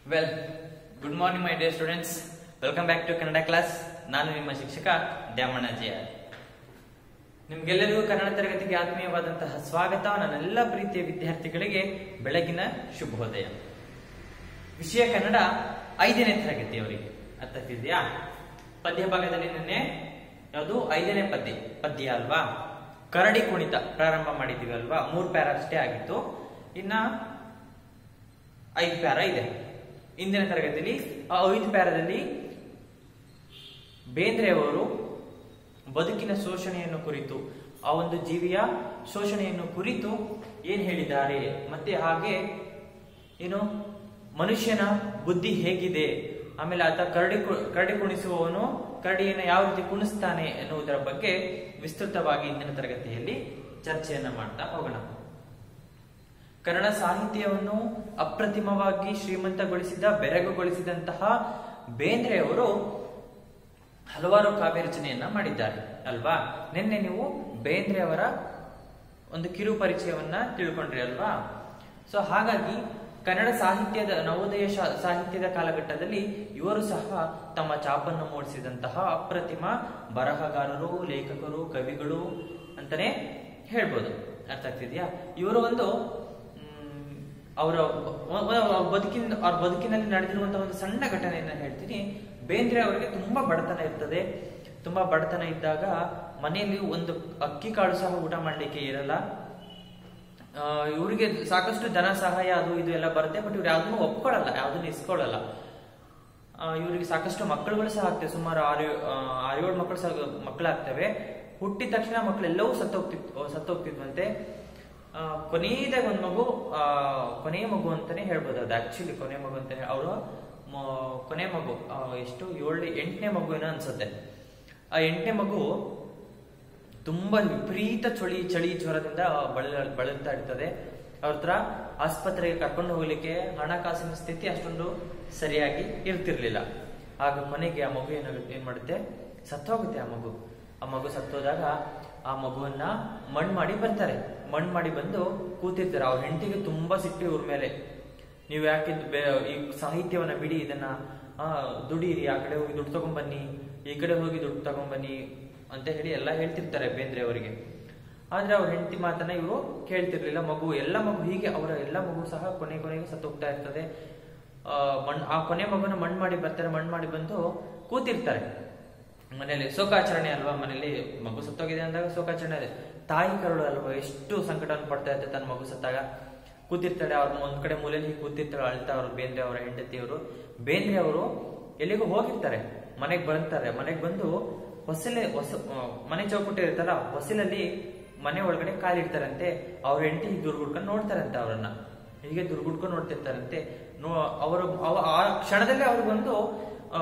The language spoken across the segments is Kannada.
well good morning my dear students welcome back to Kannada class ನಾನು ನಿಮ್ಮ ಶಿಕ್ಷಕ ದ್ಯಾಮಣ್ಣಜಯ ನಿಮ್ಗೆಲ್ಲರಿಗೂ ಕನ್ನಡ ತರಗತಿಗೆ ಆತ್ಮೀಯವಾದಂತಹ ಸ್ವಾಗತ ನನ್ನೆಲ್ಲ ಪ್ರೀತಿಯ ವಿದ್ಯಾರ್ಥಿಗಳಿಗೆ ಬೆಳಗಿನ ಶುಭೋದಯ ವಿಷಯ ಕನ್ನಡ ಐದನೇ ತರಗತಿಯವರಿಗೆ ಅರ್ಥ ಆಗ್ತಿದ್ಯಾ ಪದ್ಯ ಭಾಗದಲ್ಲಿ ನಿನ್ನೆ ಯಾವುದು ಐದನೇ ಪದ್ಯ ಪದ್ಯ ಅಲ್ವಾ ಕರಡಿ ಕುಣಿತ ಪ್ರಾರಂಭ ಮಾಡಿದ್ದೀವಿ ಅಲ್ವಾ ಮೂರ್ ಪ್ಯಾರ ಅಷ್ಟೇ ಆಗಿತ್ತು ಇನ್ನ ಐದು ಪ್ಯಾರ ಇದೆ ಇಂದಿನ ತರಗತಿಯಲ್ಲಿ ಆ ಐದು ಪ್ಯಾರದಲ್ಲಿ ಬೇಂದ್ರೆಯವರು ಬದುಕಿನ ಶೋಷಣೆಯನ್ನು ಕುರಿತು ಆ ಒಂದು ಜೀವಿಯ ಶೋಷಣೆಯನ್ನು ಕುರಿತು ಏನ್ ಹೇಳಿದ್ದಾರೆ ಮತ್ತೆ ಹಾಗೆ ಏನು ಮನುಷ್ಯನ ಬುದ್ಧಿ ಹೇಗಿದೆ ಆಮೇಲೆ ಆತ ಕರಡಿ ಕು- ಕರಡಿ ಕುಣಿಸುವವನು ಕರಡಿಯನ್ನು ಯಾವ ರೀತಿ ಕುಣಿಸ್ತಾನೆ ಎನ್ನುವುದರ ಬಗ್ಗೆ ವಿಸ್ತೃತವಾಗಿ ಇಂದಿನ ತರಗತಿಯಲ್ಲಿ ಚರ್ಚೆಯನ್ನ ಮಾಡ್ತಾ ಹೋಗೋಣ ಕನ್ನಡ ಸಾಹಿತ್ಯವನ್ನು ಅಪ್ರತಿಮವಾಗಿ ಶ್ರೀಮಂತಗೊಳಿಸಿದ ಬೆರಗುಗೊಳಿಸಿದಂತಹ ಬೇಂದ್ರೆಯವರು ಹಲವಾರು ಕಾವ್ಯ ರಚನೆಯನ್ನ ಮಾಡಿದ್ದಾರೆ ಅಲ್ವಾ ನಿನ್ನೆ ನೀವು ಬೇಂದ್ರೆ ಅವರ ಒಂದು ಕಿರು ಪರಿಚಯವನ್ನ ತಿಳ್ಕೊಂಡ್ರಿ ಅಲ್ವಾ ಸೊ ಹಾಗಾಗಿ ಕನ್ನಡ ಸಾಹಿತ್ಯದ ನವೋದಯ ಶಾ- ಸಾಹಿತ್ಯದ ಕಾಲಘಟ್ಟದಲ್ಲಿ ಇವರು ಸಹ ತಮ್ಮ ಚಾಪನ್ನು ಮೂಡಿಸಿದಂತಹ ಅಪ್ರತಿಮ ಬರಹಗಾರರು ಲೇಖಕರು ಕವಿಗಳು ಅಂತಾನೆ ಹೇಳ್ಬೋದು ಅರ್ಥ ಆಗ್ತಿದ್ಯಾ ಇವರು ಒಂದು ಮ್, ಅವರ ಒ- ಒ- ಅವ್ರ ಬದುಕಿನ ಅವ್ರ ಬದುಕಿನಲ್ಲಿ ನಡೆದಿರುವಂತಹ ಒಂದು ಸಣ್ಣ ಘಟನೆಯನ್ನ ಹೇಳ್ತೀನಿ ಬೇಂದ್ರೆ ಅವರಿಗೆ ತುಂಬಾ ಬಡತನ ಇರ್ತದೆ ತುಂಬಾ ಬಡತನ ಇದ್ದಾಗ ಮನೆಯಲ್ಲಿ ಒಂದು ಅಕ್ಕಿ ಕಾಳು ಸಹ ಊಟ ಮಾಡ್ಲಿಕ್ಕೆ ಇರಲ್ಲ ಆ, ಇವರಿಗೆ ಸಾಕಷ್ಟು ಧನ ಸಹಾಯ ಅದು ಇದು ಎಲ್ಲ ಬರುತ್ತೆ ಬಟ್ ಇವ್ರು ಯಾವ್ದನ್ನು ಒಪ್ಕೊಳ್ಳಲ್ಲ ಯಾವ್ದನ್ನು ಇಸ್ಕೊಳ್ಳಲ್ಲ ಆ, ಇವರಿಗೆ ಸಾಕಷ್ಟು ಮಕ್ಕಳುಗಳು ಸಹ ಆಗ್ತವೆ ಸುಮಾರು ಆರು ಆ, ಆರೇಳು ಮಕ್ಕಳು ಸಹ ಮಕ್ಕಳಾಗ್ತವೆ ಹುಟ್ಟಿದ ತಕ್ಷಣ ಮಕ್ಕಳೆಲ್ಲವೂ ಸತ್ತೋಗ್ತಿತ್ ಸತ್ತೋಗ್ತಿದ್ವಂತೆ ಆ, ಕೊನೆಯದಾಗ ಒಂದು ಮಗು ಆ, ಕೊನೆಯ ಮಗು ಅಂತಾನೆ ಹೇಳ್ಬೋದು ಅದು ಆಕ್ಚುಲಿ ಕೊನೆ ಮಗು ಅಂತ ಅವರು ಕೊನೆ ಮಗು ಆ, ಎಷ್ಟು ಏಳು ಎಂಟನೇ ಮಗು ಏನೋ ಅನ್ಸುತ್ತೆ ಆ ಎಂಟನೇ ಮಗು ತುಂಬಾ ವಿಪರೀತ ಚಳಿ ಚಳಿ ಜ್ವರದಿಂದ ಬಳ ಬಳಲ್ತಾ ಇರ್ತದೆ ಅವ್ರ ಹತ್ರ ಆಸ್ಪತ್ರೆಗೆ ಕರ್ಕೊಂಡು ಹೋಗ್ಲಿಕ್ಕೆ ಹಣಕಾಸಿನ ಸ್ಥಿತಿ ಅಷ್ಟೊಂದು ಸರಿಯಾಗಿ ಇರ್ತಿರ್ಲಿಲ್ಲ ಆಗ ಕೊನೆಗೆ ಆ ಮಗು ಏನಾಗುತ್ತೆ ಏನ್ ಮಾಡುತ್ತೆ ಸತ್ತೋಗುತ್ತೆ ಆ ಮಗು ಆ ಮಗು ಸತ್ತೋದಾಗ ಆ ಮಗುವನ್ನ ಮಣ್ಣು ಮಾಡಿ ಬರ್ತಾರೆ ಮಣ್ಣು ಮಾಡಿ ಬಂದು ಕೂತಿರ್ತಾರೆ ಅವ್ರ ಹೆಂಡತಿಗೆ ತುಂಬಾ ಸಿಟ್ಟು ಇವ್ರ ಮೇಲೆ ನೀವು ಯಾಕೆ ಇದು ಬೇ- ಈ ಸಾಹಿತ್ಯವನ್ನ ಬಿಡಿ ಇದನ್ನ ಆ ದುಡೀರಿ ಆ ಕಡೆ ಹೋಗಿ ದುಡ್ಡು ತಗೊಂಬನ್ನಿ ಈ ಕಡೆ ಹೋಗಿ ದುಡ್ಡು ತಗೊಂಬನ್ನಿ ಅಂತ ಹೇಳಿ ಎಲ್ಲ ಹೇಳ್ತಿರ್ತಾರೆ ಬೇಂದ್ರೆ ಅವರಿಗೆ ಆದ್ರೆ ಅವ್ರ ಹೆಂಡತಿ ಮಾತನ್ನ ಇವರು ಕೇಳ್ತಿರ್ಲಿಲ್ಲ ಮಗು ಎಲ್ಲ ಮಗು ಹೀಗೆ ಅವರ ಎಲ್ಲ ಮಗು ಸಹ ಕೊನೆ ಕೊನೆಗೆ ಸತ್ತೋಗ್ತಾ ಇರ್ತದೆ ಆ ಮಣ್ ಆ ಕೊನೆ ಮಗುನ ಮಣ್ಣು ಮಾಡಿ ಬರ್ತಾರೆ ಮಣ್ಣು ಮಾಡಿ ಬಂದು ಕೂತಿರ್ತಾರೆ ಮನೇಲಿ ಶೋಕಾಚರಣೆ ಅಲ್ವಾ ಮನೇಲಿ ಮಗು ಸತ್ತೋಗಿದೆ ಅಂದಾಗ ಶೋಕಾಚರಣೆ ಇದೆ ತಾಯಿ ಕರುಳು ಅಲ್ವಾ ಎಷ್ಟು ಸಂಕಟವನ್ನು ಪಡ್ತಾ ಇರುತ್ತೆ ತನ್ನ ಮಗು ಸತ್ತಾಗ ಕೂತಿರ್ತಾಳೆ ಅವ್ರ ಒಂದ್ ಕಡೆ ಮೂಲೆಯಲ್ಲಿ ಹೀಗೆ ಕೂತಿರ್ತಾಳೆ ಅಳ್ತಾ ಅವ್ರು ಬೇಂದ್ರೆ ಅವರ ಹೆಂಡತಿಯವರು ಬೇಂದ್ರೆ ಅವರು ಎಲ್ಲಿಗೂ ಹೋಗಿರ್ತಾರೆ ಮನೆಗೆ ಬರ್ತಾರೆ ಮನೆಗೆ ಬಂದು ಹೊಸಲೆ ಹೊಸ ಆ, ಮನೆ ಚೌಕಟ್ಟು ಇರ್ತಾರ ಹೊಸಲಲ್ಲಿ ಮನೆ ಒಳಗಡೆ ಕಾಲಿಡ್ತಾರಂತೆ ಅವ್ರ ಹೆಂಡತಿ ಹೀಗೆ ದುರ್ಗುಡ್ಕೊಂಡು ನೋಡ್ತಾರಂತೆ ಅವರನ್ನ ಹೀಗೆ ದುರ್ಗುಡ್ಕೊಂಡು ನೋಡ್ತಿರ್ತಾರಂತೆ ನೋ ಅವರು ಅವ- ಆ ಕ್ಷಣದಲ್ಲೇ ಅವ್ರು ಬಂದು ಆ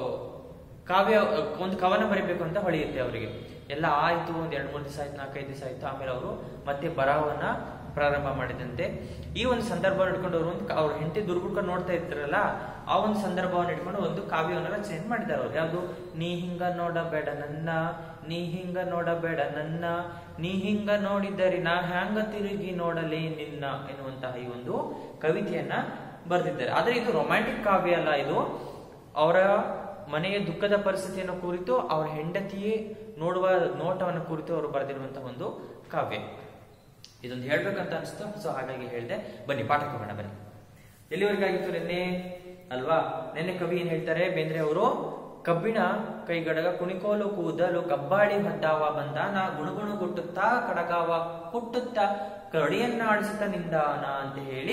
ಕಾವ್ಯ ಒಂದು ಕವನ ಬರೀಬೇಕು ಅಂತ ಹೊಳೆಯುತ್ತೆ ಅವರಿಗೆ ಎಲ್ಲ ಆಯ್ತು ಒಂದ್ ಎರಡ್ ಮೂರು ದಿವಸ ಆಯ್ತು ನಾಲ್ಕೈದು ದಿವಸ ಆಯ್ತು ಆಮೇಲೆ ಅವರು ಮತ್ತೆ ಬರಹವನ್ನ ಪ್ರಾರಂಭ ಮಾಡಿದಂತೆ ಈ ಒಂದು ಸಂದರ್ಭವನ್ನು ಇಟ್ಕೊಂಡು ಅವರು ಒಂದು ಅವ್ರ ಹೆಂಡತಿ ದುರ್ಗುಡ್ಕೊಂಡು ನೋಡ್ತಾ ಇರ್ತಾರಲ್ಲ ಆ ಒಂದು ಸಂದರ್ಭವನ್ನು ಇಟ್ಕೊಂಡು ಒಂದು ಕಾವ್ಯವನ್ನ ರಚನೆ ಮಾಡಿದ್ದಾರೆ ಅವ್ರು ಯಾವುದು ನೀ ಹಿಂಗ ನೋಡಬೇಡ ನನ್ನ ನೀ ಹಿಂಗ ನೋಡಬೇಡ ನನ್ನ ನೀ ಹಿಂಗ ನೋಡಿದರೆ ನಾ ಹ್ಯಾಂಗ ತಿರುಗಿ ನೋಡಲೇ ನಿನ್ನ ಎನ್ನುವಂತಹ ಈ ಒಂದು ಕವಿತೆಯನ್ನ ಬರೆದಿದ್ದಾರೆ ಆದ್ರೆ ಇದು ರೊಮ್ಯಾಂಟಿಕ್ ಕಾವ್ಯ ಅಲ್ಲ ಇದು ಅವರ ಮನೆಯ ದುಃಖದ ಪರಿಸ್ಥಿತಿಯನ್ನು ಕುರಿತು ಅವರ ಹೆಂಡತಿಯೇ ನೋಡುವ ನೋಟವನ್ನು ಕುರಿತು ಅವರು ಬರೆದಿರುವಂತಹ ಒಂದು ಕಾವ್ಯ ಇದೊಂದು ಹೇಳ್ಬೇಕಂತ ಅನಿಸ್ತು ಸೊ ಹಾಗಾಗಿ ಹೇಳಿದೆ ಬನ್ನಿ ಪಾಠಕ್ಕೆ ಹೋಗೋಣ ಬನ್ನಿ ಎಲ್ಲಿವರೆಗಾಗಿತ್ತು ನಿನ್ನೆ ಅಲ್ವಾ ನಿನ್ನೆ ಕವಿ ಏನ್ ಹೇಳ್ತಾರೆ ಬೇಂದ್ರೆ ಅವರು ಕಬ್ಬಿಣ ಕೈಗಡಗ ಕುಣಿಕೋಲು ಕೂದಲು ಕಬ್ಬಾಳಿ ಮದ್ದಾವ ಬಂದಾನ ಗುಣಗುಣ ಗುಟ್ಟುತ್ತಾ ಕಡಗಾವ ಹುಟ್ಟುತ್ತಾ ಕರಡಿಯನ್ನ ಆಡಿಸುತ್ತಾ ನಿಂದಾನ ಅಂತ ಹೇಳಿ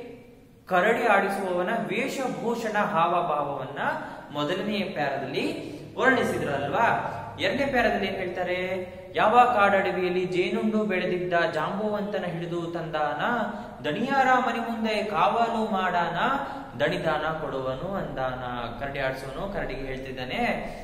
ಕರಡಿ ಆಡಿಸುವವನ ವೇಷಭೂಷಣ ಹಾವಭಾವವನ್ನ ಮೊದಲನೆಯ ಪ್ಯಾರದಲ್ಲಿ ವರ್ಣಿಸಿದ್ರಲ್ವಾ ಎರಡನೇ ಪ್ಯಾರದಲ್ಲಿ ಏನ್ ಹೇಳ್ತಾರೆ ಯಾವ ಕಾಡಡವಿಯಲ್ಲಿ ಜೇನುಂಡು ಬೆಳೆದಿದ್ದ ಜಾಂಬುವಂತನ ಹಿಡಿದು ತಂದಾನ ದಣಿಯಾರ ಮನೆ ಮುಂದೆ ಕಾವಲು ಮಾಡಾನ ದಣಿದಾನ ಕೊಡುವನು ಅಂದಾನ ಕರಡಿ ಆಡಿಸುವನು ಕರಡಿಗೆ ಹೇಳ್ತಿದ್ದಾನೆ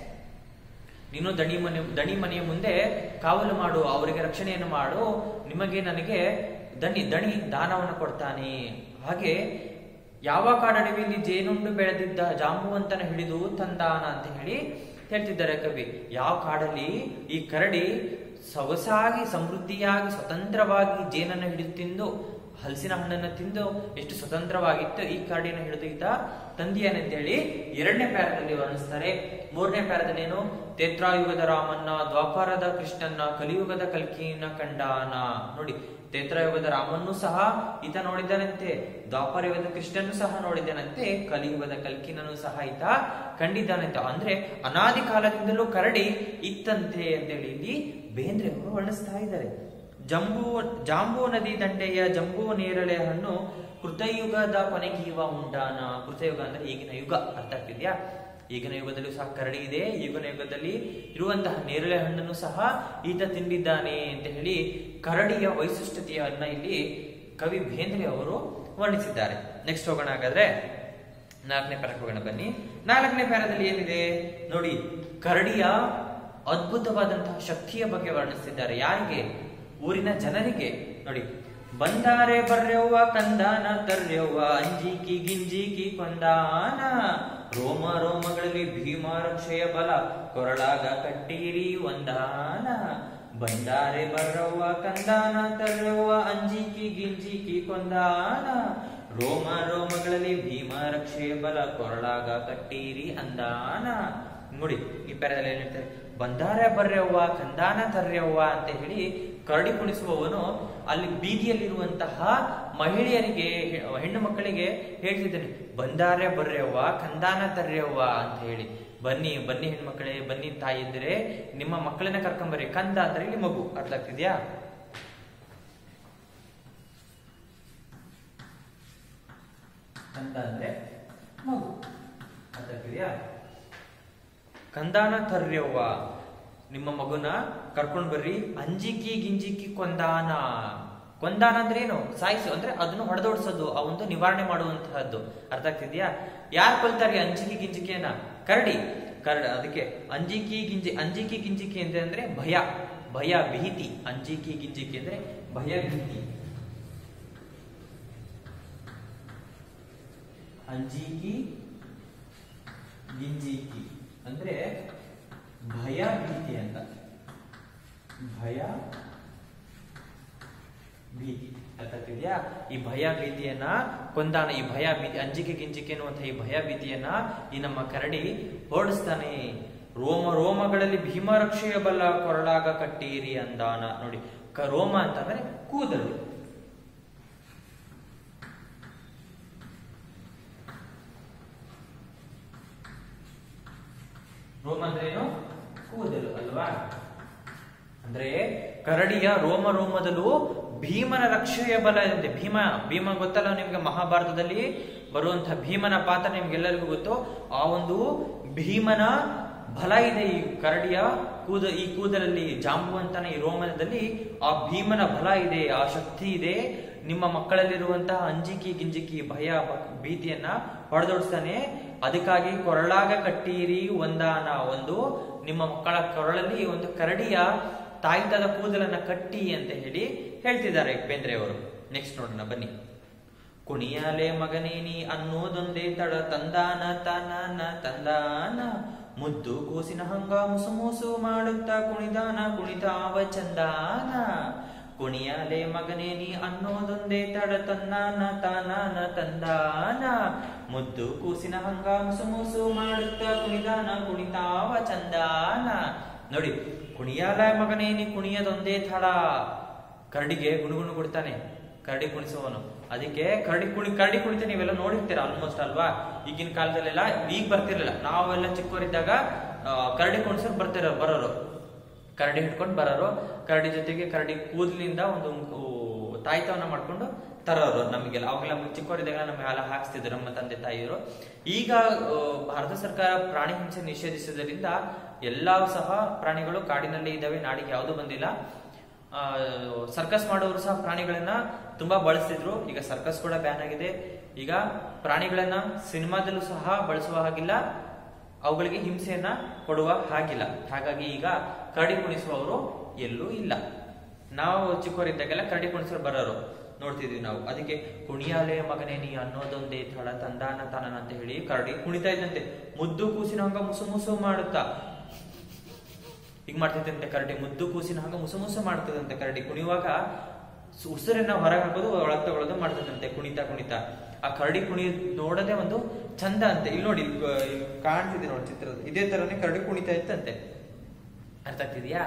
ನೀನು ದಣಿ ಮನೆ ದಣಿ ಮನೆಯ ಮುಂದೆ ಕಾವಲು ಮಾಡು ಅವರಿಗೆ ರಕ್ಷಣೆಯನ್ನು ಮಾಡು ನಿಮಗೆ ನನಗೆ ದಣಿ ದಣಿ ದಾನವನ್ನು ಕೊಡ್ತಾನೆ ಹಾಗೆ ಯಾವ ಕಾಡಡವಿಯಲ್ಲಿ ಜೇನುಂಡು ಬೆಳೆದಿದ್ದ ಜಾಂಬುವಂತನ ಹಿಡಿದು ತಂದಾನ ಅಂತ ಹೇಳಿ ಹೇಳ್ತಿದ್ದಾರೆ ಕವಿ ಯಾವ ಕಾಡಲ್ಲಿ ಈ ಕರಡಿ ಸೊಗಸಾಗಿ ಸಮೃದ್ಧಿಯಾಗಿ ಸ್ವತಂತ್ರವಾಗಿ ಜೇನನ್ನು ಹಿಡಿದು ತಿಂದು ಹಲಸಿನ ಹಣ್ಣನ್ನು ತಿಂದು ಎಷ್ಟು ಸ್ವತಂತ್ರವಾಗಿತ್ತು ಈ ಕರಡಿಯನ್ನು ಹಿಡಿದು ಈತ ತಂದೆಯನ್ನಂತೇಳಿ ಎರಡನೇ ಪ್ಯಾರದಲ್ಲಿ ವರ್ಣಿಸ್ತಾರೆ ಮೂರನೇ ಪ್ಯಾರದಲ್ಲಿ ಏನು ತೇತ್ರಾಯುಗದ ರಾಮನ್ನ ದ್ವಾಪಾರದ ಕೃಷ್ಣನ್ನ ಕಲಿಯುಗದ ಕಲ್ಕಿನ ಕಂಡಾನ ನೋಡಿ ತೇತ್ರಾಯುಗದ ರಾಮನ್ನು ಸಹ ಈತ ನೋಡಿದ್ದಾನಂತೆ ದ್ವಾಪರ ಯುಗದ ಕೃಷ್ಣನ್ನು ಸಹ ನೋಡಿದ್ದಾನಂತೆ ಕಲಿಯುಗದ ಕಲ್ಕಿನನ್ನು ಸಹ ಈತ ಕಂಡಿದ್ದಾನಂತೆ ಅಂದ್ರೆ ಅನಾದಿ ಕಾಲದಿಂದಲೂ ಕರಡಿ ಇತ್ತಂತೆ ಅಂತೇಳಿ ಇಲ್ಲಿ ಬೇಂದ್ರೆ ಅವರು ವರ್ಣಿಸ್ತಾ ಇದ್ದಾರೆ ಜಂಬೂ ಜಾಂಬೂ ನದಿ ದಂಡೆಯ ಜಂಬೂ ನೇರಳೆ ಹಣ್ಣು ಕೃತಯುಗದ ಕೊನೆಗೀವ ಉಂಟಾನ ಕೃತಯುಗ ಅಂದ್ರೆ ಈಗಿನ ಯುಗ ಅರ್ಥ ಆಗ್ತಿದ್ಯಾ ಈಗಿನ ಯುಗದಲ್ಲೂ ಸಹ ಕರಡಿ ಇದೆ ಈಗಿನ ಯುಗದಲ್ಲಿ ಇರುವಂತಹ ನೇರಳೆ ಹಣ್ಣನ್ನು ಸಹ ಈತ ತಿಂದಿದ್ದಾನೆ ಅಂತ ಹೇಳಿ ಕರಡಿಯ ವೈಶಿಷ್ಟ್ಯತೆಯನ್ನ ಇಲ್ಲಿ ಕವಿ ಬೇಂದ್ರೆ ಅವರು ವರ್ಣಿಸಿದ್ದಾರೆ ನೆಕ್ಸ್ಟ್ ಹೋಗೋಣ ಹಾಗಾದ್ರೆ ನಾಲ್ಕನೇ ಪ್ಯಾರಕ್ಕೆ ಹೋಗೋಣ ಬನ್ನಿ ನಾಲ್ಕನೇ ಪ್ಯಾರದಲ್ಲಿ ಏನಿದೆ ನೋಡಿ ಕರಡಿಯ ಅದ್ಭುತವಾದಂತಹ ಶಕ್ತಿಯ ಬಗ್ಗೆ ವರ್ಣಿಸಿದ್ದಾರೆ ಯಾರಿಗೆ ಊರಿನ ಜನರಿಗೆ ನೋಡಿ ಬಂದಾರೆ ಬರ್ರೆವ್ವ ಕಂದಾನ ತರ್ರೆವ್ವ ಅಂಜಿಕಿ ಗಿಂಜಿಕಿ ಕೊಂದಾನ ರೋಮ ರೋಮಗಳಲ್ಲಿ ಭೀಮ ರಕ್ಷೆಯ ಬಲ ಕೊರಳಾಗ ಕಟ್ಟೀರಿ ಒಂದಾನ ಬಂದಾರೆ ಬರ್ರವ್ವ ಕಂದಾನ ತರ್ರೆವ್ವ ಅಂಜಿಕಿ ಗಿಂಜಿಕಿ ಕೊಂದಾನ ರೋಮ ರೋಮಗಳಲ್ಲಿ ಭೀಮ ರಕ್ಷೆಯ ಬಲ ಕೊರಳಾಗ ಕಟ್ಟೀರಿ ಅಂದಾನ ನೋಡಿ ಈ ಪ್ಯಾರದಲ್ಲಿ ಏನ್ ಹೇಳ್ತಾರೆ ಬಂದಾರ ಬರ್ರೆವ್ವ ಕಂದಾನ ತರ್ರೆವ್ವ ಅಂತ ಹೇಳಿ ಕರಡಿ ಕುಣಿಸುವವನು ಅಲ್ಲಿ ಬೀದಿಯಲ್ಲಿರುವಂತಹ ಮಹಿಳೆಯರಿಗೆ ಹೆ- ಹೆಣ್ಣು ಮಕ್ಕಳಿಗೆ ಹೇಳ್ತಿದ್ದಾನೆ ಬಂದಾರೆ ಬರ್ರೆವ್ವ ಕಂದಾನ ತರ್ರೆವ್ವ ಅಂತ ಹೇಳಿ ಬನ್ನಿ ಬನ್ನಿ ಹೆಣ್ಮಕ್ಳೇ ಬನ್ನಿ ತಾಯಿ ಇದ್ರೆ ನಿಮ್ಮ ಮಕ್ಕಳನ್ನ ಕರ್ಕೊಂಬರ್ರಿ ಕಂದ ಅಂದ್ರೆ ಇಲ್ಲಿ ಮಗು ಅರ್ಥ ಆಗ್ತಿದ್ಯಾ ಕಂದ ಅಂದ್ರೆ ಮಗು ಅರ್ಥ ಆಗ್ತಿದ್ಯಾ ಕಂದಾನ ತರ್ಯವ್ವ ನಿಮ್ಮ ಮಗುನ ಕರ್ಕೊಂಡ್ ಬರ್ರಿ ಅಂಜಿಕಿ ಗಿಂಜಿಕಿ ಕೊಂದಾನ ಕೊಂದಾನ ಅಂದ್ರೆ ಏನು ಸಾಯಿಸು ಅಂದ್ರೆ ಅದನ್ನು ಹೊಡೆದೋಡ್ಸೋದು ಆ ಒಂದು ನಿವಾರಣೆ ಮಾಡುವಂತಹದ್ದು ಅರ್ಥ ಆಗ್ತಿದ್ಯಾ ಯಾರು ಕೊಲ್ತಾರೆ ಅಂಜಿಕಿ ಗಿಂಜಿಕೆಯನ್ನ ಕರಡಿ ಕರಡ ಅದಕ್ಕೆ ಅಂಜಿಕಿ ಗಿಂಜಿ ಅಂಜಿಕಿ ಗಿಂಜಿಕಿ ಅಂದ್ರೆ ಅಂದ್ರೆ ಭಯ ಭಯ ಭೀತಿ ಅಂಜಿಕಿ ಗಿಂಜಿಕಿ ಅಂದ್ರೆ ಭಯ ಭೀತಿ ಅಂಜಿಕಿ ಗಿಂಜಿಕಿ ಅಂದ್ರೆ ಭಯ ಭೀತಿ ಅಂತ ಭಯ ಭೀತಿ ಅರ್ಥ ಆಗ್ತಿದ್ಯಾ ಈ ಭಯ ಭೀತಿಯನ್ನ ಕೊಂದಾನ ಈ ಭಯ ಭೀತಿ ಅಂಜಿಕೆ ಗಿಂಜಿಕೆ ಅನ್ನುವಂಥ ಈ ಭಯ ಭೀತಿಯನ್ನ ಈ ನಮ್ಮ ಕರಡಿ ಓಡಿಸ್ತಾನೆ ರೋಮ ರೋಮಗಳಲ್ಲಿ ಭೀಮ ರಕ್ಷೆಯ ಬಲ ಕೊರಳಾಗ ಕಟ್ಟೀರಿ ಅಂದಾನ ನೋಡಿ ಕ- ರೋಮ ಅಂತಂದ್ರೆ ಕೂದಲು ರೋಮ ಅಂದ್ರೆ ಏನು ಕೂದಲು ಅಲ್ವಾ ಅಂದ್ರೆ ಕರಡಿಯ ರೋಮ ರೋಮದಲ್ಲೂ ಭೀಮನ ರಕ್ಷೆಯ ಬಲ ಇದೆ ಭೀಮ ಭೀಮ ಗೊತ್ತಲ್ಲ ನಿಮ್ಗೆ ಮಹಾಭಾರತದಲ್ಲಿ ಬರುವಂತಹ ಭೀಮನ ಪಾತ್ರ ನಿಮ್ಗೆಲ್ಲರಿಗೂ ಗೊತ್ತು ಆ ಒಂದು ಭೀಮನ ಬಲ ಇದೆ ಈ ಕರಡಿಯ ಕೂದ ಈ ಕೂದಲಲ್ಲಿ ಜಾಂಬುವಂತನ ಈ ರೋಮನದಲ್ಲಿ ಆ ಭೀಮನ ಬಲ ಇದೆ ಆ ಶಕ್ತಿ ಇದೆ ನಿಮ್ಮ ಮಕ್ಕಳಲ್ಲಿರುವಂತಹ ಅಂಜಿಕಿ ಗಿಂಜಿಕಿ ಭಯ ಬ- ಭೀತಿಯನ್ನ ಹೊಡೆದೋಡಿಸ್ತಾನೆ ಅದಕ್ಕಾಗಿ ಕೊರಳಾಗ ಕಟ್ಟೀರಿ ಒಂದಾನ ಒಂದು ನಿಮ್ಮ ಮಕ್ಕಳ ಕೊರಳಲ್ಲಿ ಒಂದು ಕರಡಿಯ ತಾಯ್ತದ ಕೂದಲನ್ನ ಕಟ್ಟಿ ಅಂತ ಹೇಳಿ ಹೇಳ್ತಿದ್ದಾರೆ ಬೇಂದ್ರೆ ಅವರು ನೆಕ್ಸ್ಟ್ ನೋಡೋಣ ಬನ್ನಿ ಕುಣಿಯಾಲೆ ಮಗನೇನಿ ಅನ್ನೋದೊಂದೇ ತಡ ತಂದಾನ ತನಾನ ತಂದಾನ ಮುದ್ದು ಕೂಸಿನ ಹಂಗ ಮುಸು ಮುಸು ಮಾಡುತ್ತಾ ಕುಣಿದಾನ ಕುಣಿತಾವ ಚಂದಾನ ಕುಣಿಯಾಲೆ ಮಗನೇನಿ ಅನ್ನೋದೊಂದೇ ತಡ ತನ್ನಾನ ತಾನಾನ ತಂದಾನ ಮುದ್ದು ಕೂಸಿನ ಹಂಗ ಮುಸು ಮುಸು ಮಾಡುತ್ತಾ ಕುಣಿದಾನ ಕುಣಿತಾವ ಚಂದಾನ ನೋಡಿ ಕುಣಿಯಾಲ ಮಗನೇನಿ ಕುಣಿಯದೊಂದೇ ತಡ ಕರಡಿಗೆ ಗುಣಗುಣ ಕೊಡ್ತಾನೆ ಕರಡಿ ಕುಣಿಸುವವನು ಅದಕ್ಕೆ ಕರಡಿ ಕುಣಿ ಕರಡಿ ಕುಣಿತ ನೀವೆಲ್ಲ ನೋಡಿರ್ತೀರ ಆಲ್ಮೋಸ್ಟ್ ಅಲ್ವಾ ಈಗಿನ ಕಾಲದಲ್ಲೆಲ್ಲ ಈಗ ಬರ್ತಿರ್ಲಿಲ್ಲ ನಾವೆಲ್ಲ ಚಿಕ್ಕವರಿದ್ದಾಗ ಆ, ಕರಡಿ ಕುಣಿಸೋರು ಬರ್ತಿರೋ ಬರೋರು ಕರಡಿ ಹಿಡ್ಕೊಂಡು ಬರೋರು ಕರಡಿ ಜೊತೆಗೆ ಕರಡಿ ಕೂದಲಿನಿಂದ ಒಂದು ಉ- ತಾಯ್ತವನ್ನ ಮಾಡ್ಕೊಂಡು ತರೋರು ನಮಗೆಲ್ಲ ಅವಾಗೆಲ್ಲ ಚಿಕ್ಕವರಿದ್ದಾಗ ನಮಗೆ ಎಲ್ಲ ಹಾಕ್ಸ್ತಿದ್ರು ನಮ್ಮ ತಂದೆ ತಾಯಿಯರು ಈಗ ಆ, ಭಾರತ ಸರ್ಕಾರ ಪ್ರಾಣಿ ಹಿಂಸೆ ನಿಷೇಧಿಸಿದ್ರಿಂದ ಎಲ್ಲಾ ಸಹ ಪ್ರಾಣಿಗಳು ಕಾಡಿನಲ್ಲಿ ಇದ್ದಾವೆ ನಾಡಿಗೆ ಯಾವುದು ಬಂದಿಲ್ಲ ಆ, ಸರ್ಕಸ್ ಮಾಡೋರು ಸಹ ಪ್ರಾಣಿಗಳನ್ನ ತುಂಬಾ ಬಳಸ್ತಿದ್ರು ಈಗ ಸರ್ಕಸ್ ಕೂಡ ಬ್ಯಾನ್ ಆಗಿದೆ ಈಗ ಪ್ರಾಣಿಗಳನ್ನ ಸಿನಿಮಾದಲ್ಲೂ ಸಹ ಬಳಸುವ ಹಾಗಿಲ್ಲ ಅವುಗಳಿಗೆ ಹಿಂಸೆಯನ್ನ ಕೊಡುವ ಹಾಗಿಲ್ಲ ಹಾಗಾಗಿ ಈಗ ಕರಡಿ ಕುಣಿಸುವವರು ಎಲ್ಲೂ ಇಲ್ಲ ನಾವು ಚಿಕ್ಕವರಿದ್ದಾಗೆಲ್ಲ ಕರಡಿ ಕುಣಿಸೋರು ಬರೋರು ನೋಡ್ತಿದ್ವಿ ನಾವು ಅದಕ್ಕೆ ಕುಣಿಯಾಲೆ ಮಗನೇ ನೀ ಅನ್ನೋದೊಂದೇ ತಳ ತಂದಾನ ತಾನನ ಅಂತ ಹೇಳಿ ಕರಡಿ ಕುಣಿತಾ ಇದ್ದಂತೆ ಮುದ್ದು ಕೂಸಿನ ಹಂಗ ಮುಸು ಮುಸು ಮಾಡುತ್ತಾ ಈಗ ಮಾಡ್ತಿದ್ದಂತೆ ಕರಡಿ ಮುದ್ದು ಕೂಸಿನ ಹಂಗ ಮುಸು ಮುಸು ಮಾಡ್ತದಂತೆ ಕರಡಿ ಕುಣಿಯುವಾಗ ಸು- ಉಸಿರನ್ನ ಹೊರಗೆ ಹಾಕೋದು ಒಳಗೆ ತಗೊಳ್ಳೋದು ಮಾಡ್ತದಂತೆ ಕುಣಿತ ಕುಣಿತ ಆ ಕರಡಿ ಕುಣಿ ನೋಡೋದೇ ಒಂದು ಚಂದ ಅಂತೆ ಇಲ್ಲಿ ನೋಡಿ ಇಲ್ಲಿ ಕ- ಇಲ್ಲಿ ಕಾಣ್ತಿದೆ ನೋಡಿ ಚಿತ್ರದ ಇದೇ ತರನೇ ಕರಡಿ ಕುಣಿತ ಇತ್ತಂತೆ ಅರ್ಥ ಆಗ್ತಿದ್ಯಾ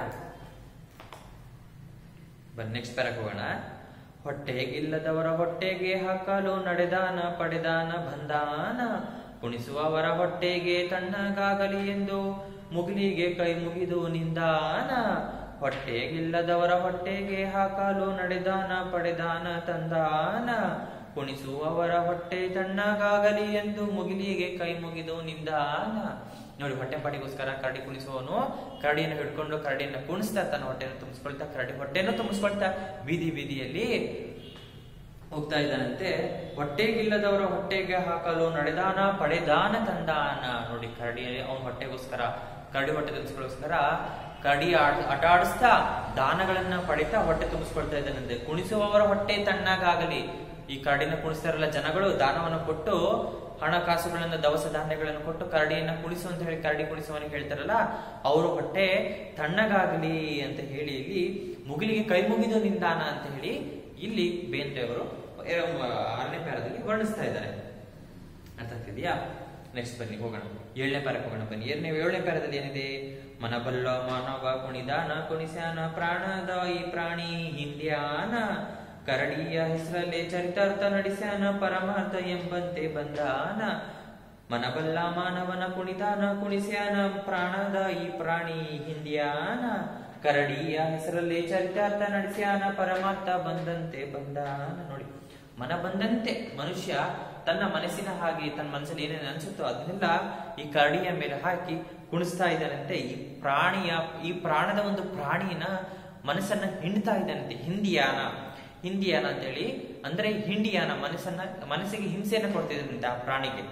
ಬನ್ನಿ ನೆಕ್ಸ್ಟ್ ಪ್ಯಾರಕ್ ಹೋಗೋಣ ಹೊಟ್ಟೆಗಿಲ್ಲದವರ ಹೊಟ್ಟೆಗೆ ಹಾಕಲು ನಡೆದಾನ ಪಡೆದಾನ ಬಂದಾನ ಕುಣಿಸುವವರ ಹೊಟ್ಟೆಗೆ ತಣ್ಣಗಾಗಲಿ ಎಂದು ಮುಗಿಲಿಗೆ ಕೈ ಮುಗಿದು ನಿಂದಾನ ಹೊಟ್ಟೆಗಿಲ್ಲದವರ ಹೊಟ್ಟೆಗೆ ಹಾಕಲು ನಡೆದಾನ ಪಡೆದಾನ ತಂದಾನ ಕುಣಿಸುವವರ ಹೊಟ್ಟೆ ತಣ್ಣಗಾಗಲಿ ಎಂದು ಮುಗಿಲಿಗೆ ಕೈ ಮುಗಿದು ನಿಂದಾನ ನೋಡಿ ಹೊಟ್ಟೆ ಪಾಟಿಗೋಸ್ಕರ ಕರಡಿ ಕುಣಿಸುವವನು ಕರಡಿಯನ್ನು ಹಿಡ್ಕೊಂಡು ಕರಡಿಯನ್ನು ಕುಣಿಸ್ತಾ ತನ್ನ ಹೊಟ್ಟೆಯನ್ನು ತುಂಬಿಸ್ಕೊಳ್ತಾ ಕರಡಿ ಹೊಟ್ಟೆಯನ್ನು ತುಂಬಿಸ್ಕೊಳ್ತಾ ಬೀದಿ ಬೀದಿಯಲ್ಲಿ ಹೋಗ್ತಾ ಇದ್ದಾನಂತೆ ಹೊಟ್ಟೆಗಿಲ್ಲದವರ ಹೊಟ್ಟೆಗೆ ಹಾಕಲು ನಡೆದಾನ ಪಡೆದಾನ ತಂದಾನ ನೋಡಿ ಕರಡಿ ಅವನ ಹೊಟ್ಟೆಗೋಸ್ಕರ ಕರಡಿ ಹೊಟ್ಟೆ ತುಂಬಿಸ್ಕೊಳ್ಳೋಸ್ಕರ ಕರಡಿ ಆಡ್ ಆಟ ಆಡಿಸ್ತಾ ದಾನಗಳನ್ನ ಪಡಿತಾ ಹೊಟ್ಟೆ ತುಂಬಿಸ್ಕೊಳ್ತಾ ಇದ್ದಾನಂತೆ ಕುಣಿಸುವವರ ಹೊಟ್ಟೆ ತಣ್ಣಗಾಗಲಿ ಈ ಕರಡಿನ ಕುಣಿಸ್ತಾರಲ್ಲ ಜನಗಳು ದಾನವನ್ನು ಕೊಟ್ಟು ಹಣಕಾಸುಗಳನ್ನ ದವಸ ಧಾನ್ಯಗಳನ್ನು ಕೊಟ್ಟು ಕರಡಿಯನ್ನ ಕುಣಿಸು ಅಂತ ಹೇಳಿ ಕರಡಿ ಕುಣಿಸುವವನಿಗೆ ಹೇಳ್ತಾರಲ್ಲ ಅವರು ಹೊಟ್ಟೆ ತಣ್ಣಗಾಗಲಿ ಅಂತ ಹೇಳಿ ಇಲ್ಲಿ ಮುಗಿಲಿಗೆ ಕೈ ಮುಗಿದು ನಿಂದಾನ ಅಂತ ಹೇಳಿ ಇಲ್ಲಿ ಬೇಂದ್ರೆ ಅವರು ಆರನೇ ಪ್ಯಾರದಲ್ಲಿ ವರ್ಣಿಸ್ತಾ ಇದ್ದಾರೆ ಅರ್ಥ ಆಗ್ತಿದ್ಯಾ ನೆಕ್ಸ್ಟ್ ಬನ್ನಿ ಹೋಗೋಣ ಏಳನೇ ಪ್ಯಾರಕ್ಕೆ ಹೋಗೋಣ ಬನ್ನಿ ಏಳನೇ ಏಳನೇ ಪ್ಯಾರದಲ್ಲಿ ಏನಿದೆ ಮನಬಲ್ಲ ಮಾನವ ಕುಣಿದಾನ ಕುಣಿಸ್ಯಾನ ಪ್ರಾಣದ ಈ ಪ್ರಾಣಿ ಹಿಂದ್ಯಾನ ಕರಡಿಯ ಹೆಸರಲ್ಲೇ ಚರಿತಾರ್ಥ ನಡೆಸ್ಯಾನ ಪರಮಾರ್ಥ ಎಂಬಂತೆ ಬಂದಾನ ಮನಬಲ್ಲ ಮಾನವನ ಕುಣಿದಾನ ಕುಣಿಸ್ಯಾನ ಪ್ರಾಣದ ಈ ಪ್ರಾಣಿ ಹಿಂದ್ಯಾನ ಕರಡಿಯ ಹೆಸರಲ್ಲೇ ಚರಿತಾರ್ಥ ನಡೆಸ್ಯಾನ ಪರಮಾರ್ಥ ಬಂದಂತೆ ಬಂದಾನ ನೋಡಿ ಮನ ಬಂದಂತೆ ಮನುಷ್ಯ ತನ್ನ ಮನಸ್ಸಿನ ಹಾಗೆ ತನ್ನ ಮನಸ್ಸಲ್ಲಿ ಏನೇನು ಅನ್ಸುತ್ತೋ ಅದನ್ನೆಲ್ಲ ಈ ಕರಡಿಯ ಮೇಲೆ ಹಾಕಿ ಕುಣಿಸ್ತಾ ಇದ್ದಾನಂತೆ ಈ ಪ್ರಾಣಿಯ ಈ ಪ್ರಾಣದ ಒಂದು ಪ್ರಾಣಿನ ಮನಸ್ಸನ್ನ ಹಿಂಡ್ತಾ ಇದ್ದಾನಂತೆ ಹಿಂದಿಯಾನ ಹಿಂದಿಯಾನ ಅಂತೇಳಿ ಅಂದ್ರೆ ಹಿಂಡಿಯಾನ ಮನಸ್ಸನ್ನ ಮನಸ್ಸಿಗೆ ಹಿಂಸೆಯನ್ನ ಕೊಡ್ತಿದ್ದಂತೆ ಆ ಪ್ರಾಣಿಗೆ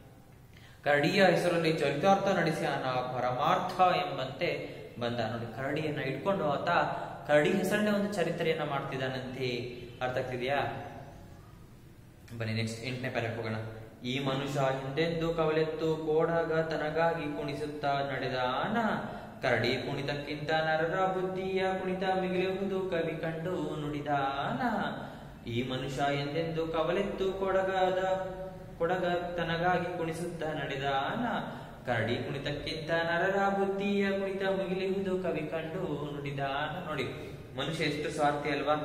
ಕರಡಿಯ ಹೆಸರಲ್ಲಿ ಚರಿತಾರ್ಥ ನಡೆಸ್ಯಾನ ಪರಮಾರ್ಥ ಎಂಬಂತೆ ಬಂದ ನೋಡಿ ಕರಡಿಯನ್ನ ಇಟ್ಕೊಂಡು ಆತ ಕರಡಿ ಹೆಸರಲ್ಲೇ ಒಂದು ಚರಿತ್ರೆಯನ್ನ ಮಾಡ್ತಿದ್ದಾನಂತೆ ಅರ್ಥ ಆಗ್ತಿದ್ಯಾ ಬನ್ನಿ ನೆಕ್ಸ್ಟ್ ಎಂಟನೇ ಪ್ಯಾರಕ್ ಹೋಗೋಣ ಈ ಮನುಷ್ಯ ಹಿಂದೆಂದು ಕವಲೆತ್ತು ಕೋಡಾಗ ತನಗಾಗಿ ಕುಣಿಸುತ್ತಾ ನಡೆದಾನ ಕರಡಿ ಕುಣಿತಕ್ಕಿಂತ ನರರ ಬುದ್ಧಿಯ ಕುಣಿತ ಮಿಗಿಲುವುದು ಕವಿ ಕಂಡು ನುಡಿದಾನ ಈ ಮನುಷ್ಯ ಎಂದೆಂದು ಕವಲೆತ್ತು ಕೊಡಗಾದ ಕೊಡಗ ತನಗಾಗಿ ಕುಣಿಸುತ್ತಾ ನಡೆದಾನ ಕರಡಿ ಕುಣಿತಕ್ಕಿಂತ ನರರ ಬುದ್ಧಿಯ ಕುಣಿತ ಮುಗಿಲಿಹುದು ಕವಿ ಕಂಡು ನುಡಿದಾನ ನೋಡಿ ಮನುಷ್ಯ ಎಷ್ಟು ಸ್ವಾರ್ಥಿ ಅಲ್ವಾ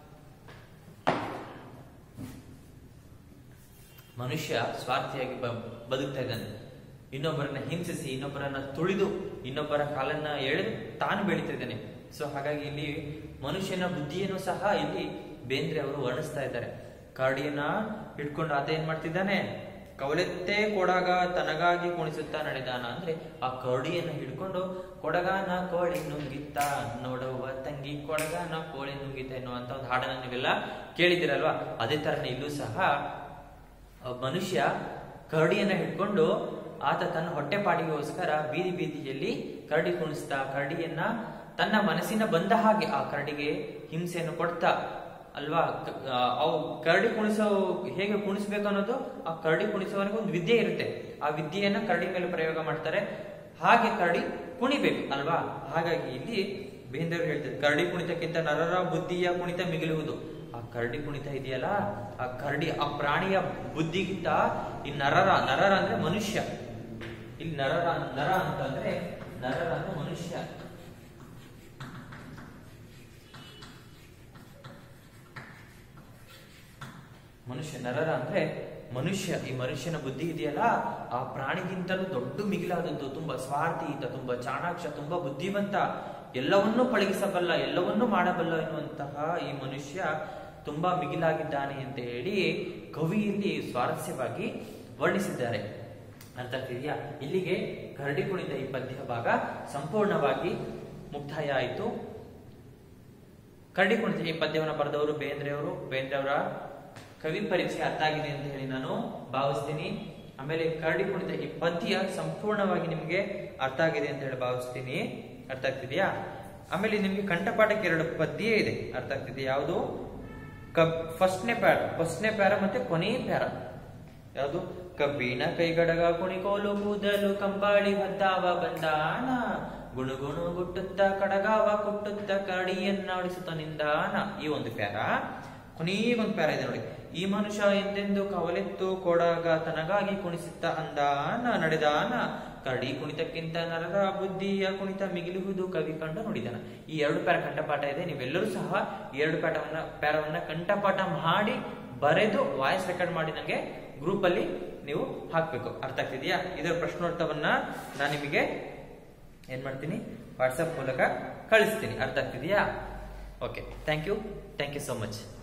ಮನುಷ್ಯ ಸ್ವಾರ್ಥಿಯಾಗಿ ಬ- ಬದುಕ್ತಾ ಇದ್ದಾನೆ ಇನ್ನೊಬ್ಬರನ್ನ ಹಿಂಸಿಸಿ ಇನ್ನೊಬ್ಬರನ್ನ ತುಳಿದು ಇನ್ನೊಬ್ಬರ ಕಾಲನ್ನ ಎಳೆದು ತಾನು ಬೆಳೀತಾ ಇದ್ದಾನೆ ಸೊ ಹಾಗಾಗಿ ಇಲ್ಲಿ ಮನುಷ್ಯನ ಬುದ್ಧಿಯನ್ನು ಸಹ ಇಲ್ಲಿ ಬೇಂದ್ರೆ ಅವರು ವರ್ಣಿಸ್ತಾ ಇದ್ದಾರೆ ಕರಡಿಯನ್ನ ಹಿಡ್ಕೊಂಡು ಆತ ಏನ್ ಮಾಡ್ತಿದ್ದಾನೆ ಕವಲೆತ್ತೇ ಕೊಡಗ ತನಗಾಗಿ ಕುಣಿಸುತ್ತಾ ನಡೆದಾನ ಅಂದ್ರೆ ಆ ಕರಡಿಯನ್ನ ಹಿಡ್ಕೊಂಡು ಕೊಡಗಾನ ಕೋಳಿ ನುಂಗಿತ್ತ ನೋಡುವ ತಂಗಿ ಕೊಡಗಾನ ಕೋಳಿ ನುಂಗಿತ್ತ ಎನ್ನುವಂತ ಒಂದು ಹಾಡನ್ನ ನೀವೆಲ್ಲ ಕೇಳಿದಿರಲ್ವಾ ಅದೇ ತರನೇ ಇಲ್ಲೂ ಸಹ ಒಬ್ಬ ಮನುಷ್ಯ ಕರಡಿಯನ್ನ ಹಿಡ್ಕೊಂಡು ಆತ ತನ್ನ ಹೊಟ್ಟೆಪಾಡಿಗೋಸ್ಕರ ಬೀದಿ ಬೀದಿಯಲ್ಲಿ ಕರಡಿ ಕುಣಿಸ್ತಾ ಕರಡಿಯನ್ನ ತನ್ನ ಮನಸ್ಸಿನ ಬಂದ ಹಾಗೆ ಆ ಕರಡಿಗೆ ಹಿಂಸೆಯನ್ನು ಕೊಡ್ತಾ ಅಲ್ವಾ ಕ- ಆ, ಅವು ಕರಡಿ ಕುಣಿಸೋ ಹೇಗೆ ಕುಣಿಸ್ಬೇಕು ಅನ್ನೋದು ಆ ಕರಡಿ ಕುಣಿಸೋವನಿಗೆ ಒಂದು ವಿದ್ಯೆ ಇರುತ್ತೆ ಆ ವಿದ್ಯೆಯನ್ನ ಕರಡಿ ಮೇಲೆ ಪ್ರಯೋಗ ಮಾಡ್ತಾರೆ ಹಾಗೆ ಕರಡಿ ಕುಣಿಬೇಕು ಅಲ್ವಾ ಹಾಗಾಗಿ ಇಲ್ಲಿ ಬೇಂದ್ರೆ ಹೇಳ್ತಾರೆ ಕರಡಿ ಕುಣಿತಕ್ಕಿಂತ ನರರ ಬುದ್ಧಿಯ ಕುಣಿತ ಮಿಗಿಲುವುದು ಆ ಕರಡಿ ಕುಣಿತ ಇದೆಯಲ್ಲ ಆ ಕರಡಿ ಆ ಪ್ರಾಣಿಯ ಬುದ್ಧಿಗಿಂತ ಈ ನರರ ನರರ ಅಂದ್ರೆ ಮನುಷ್ಯ ಇಲ್ಲಿ ನರರ ನರ ಅಂತಂದ್ರೆ ನರರ ಅಂದ್ರೆ ಮನುಷ್ಯ ಮನುಷ್ಯ ನರರ ಅಂದ್ರೆ ಮನುಷ್ಯ ಈ ಮನುಷ್ಯನ ಬುದ್ಧಿ ಇದೆಯಲ್ಲ ಆ ಪ್ರಾಣಿಗಿಂತಲೂ ದೊಡ್ಡ ಮಿಗಿಲಾದದ್ದು ತುಂಬಾ ಸ್ವಾರ್ಥಿಯುತ ತುಂಬಾ ಚಾಣಾಕ್ಷ ತುಂಬಾ ಬುದ್ಧಿವಂತ ಎಲ್ಲವನ್ನೂ ಪಳಗಿಸಬಲ್ಲ ಎಲ್ಲವನ್ನೂ ಮಾಡಬಲ್ಲ ಎನ್ನುವಂತಹ ಈ ಮನುಷ್ಯ ತುಂಬಾ ಮಿಗಿಲಾಗಿದ್ದಾನೆ ಅಂತ ಹೇಳಿ ಕವಿಯಲ್ಲಿ ಸ್ವಾರಸ್ಯವಾಗಿ ವರ್ಣಿಸಿದ್ದಾರೆ ಅರ್ಥ ಆಗ್ತಿದೆಯಾ ಇಲ್ಲಿಗೆ ಕರಡಿ ಕುಣಿತ ಈ ಪದ್ಯ ಭಾಗ ಸಂಪೂರ್ಣವಾಗಿ ಮುಕ್ತಾಯ ಆಯಿತು ಕರಡಿ ಕುಣಿತ ಈ ಪದ್ಯವನ್ನು ಬರೆದವರು ಬೇಂದ್ರೆ ಅವರು ಬೇಂದ್ರೆ ಅವರ ಕವಿ ಪರಿಚಯ ಅರ್ಥ ಆಗಿದೆ ಅಂತ ಹೇಳಿ ನಾನು ಭಾವಿಸ್ತೀನಿ ಆಮೇಲೆ ಕರಡಿ ಕುಣಿತ ಈ ಪದ್ಯ ಸಂಪೂರ್ಣವಾಗಿ ನಿಮಗೆ ಅರ್ಥ ಆಗಿದೆ ಅಂತ ಹೇಳಿ ಭಾವಿಸ್ತೀನಿ ಅರ್ಥ ಆಗ್ತಿದೆಯಾ ಆಮೇಲೆ ನಿಮ್ಗೆ ಕಂಠಪಾಠಕ್ಕೆ ಎರಡು ಪದ್ಯ ಇದೆ ಅರ್ಥ ಆಗ್ತಿದೆ ಯಾವುದು ಕಬ್ ಫಸ್ಟ್ನೇ ಪ್ಯಾರ ಫಸ್ಟ್ನೇ ಪ್ಯಾರ ಮತ್ತೆ ಕೊನೆಯ ಪ್ಯಾರ ಯಾವುದು ಕಬ್ಬಿನ ಕೈಗಡಗ ಕುಣಿಕೋಲು ಕೂದಲು ಕಂಬಾಳಿ ಬದ್ದಾವ ಬಂದಾನ ಗುಣಗುಣು ಗುಟ್ಟುತ್ತ ಕಡಗಾವ ಕುಟ್ಟುತ್ತ ಕರಡಿಯನ್ನಾಡಿಸುತ್ತ ನಿಂದಾನ ಈ ಒಂದು ಪ್ಯಾರ ಕೊನೆಗೊಂದು ಪ್ಯಾರ ಇದೆ ನೋಡಿ ಈ ಮನುಷ್ಯ ಎಂದೆಂದು ಕವಲೆತ್ತು ಕೊಡಗ ತನಗಾಗಿ ಕುಣಿಸುತ್ತ ಅಂದಾನ ನಡೆದಾನ ಕರಡಿ ಕುಣಿತಕ್ಕಿಂತ ನರರ ಬುದ್ಧಿಯ ಕುಣಿತ ಮಿಗಿಲುವುದು ಕವಿ ಕಂಡ ನುಡಿದನ ಈ ಎರಡು ಪ್ಯಾರ ಕಂಠಪಾಠ ಇದೆ ನೀವೆಲ್ಲರೂ ಸಹ ಈ ಎರಡು ಪ್ಯಾಟವನ್ನ ಪ್ಯಾರವನ್ನ ಕಂಠಪಾಠ ಮಾಡಿ ಬರೆದು ವಾಯ್ಸ್ ರೆಕಾರ್ಡ್ ಮಾಡಿ ನಂಗೆ ಗ್ರೂಪ್ ಅಲ್ಲಿ ನೀವು ಹಾಕ್ಬೇಕು ಅರ್ಥ ಆಗ್ತಿದೆಯಾ ಇದರ ಪ್ರಶ್ನೋತ್ತರವನ್ನ ನಾನು ನಿಮಗೆ ಏನ್ ಮಾಡ್ತೀನಿ ವಾಟ್ಸಪ್ ಮೂಲಕ ಕಳಿಸ್ತೀನಿ ಅರ್ಥ ಆಗ್ತಿದೆಯಾ okay thank you thank you so much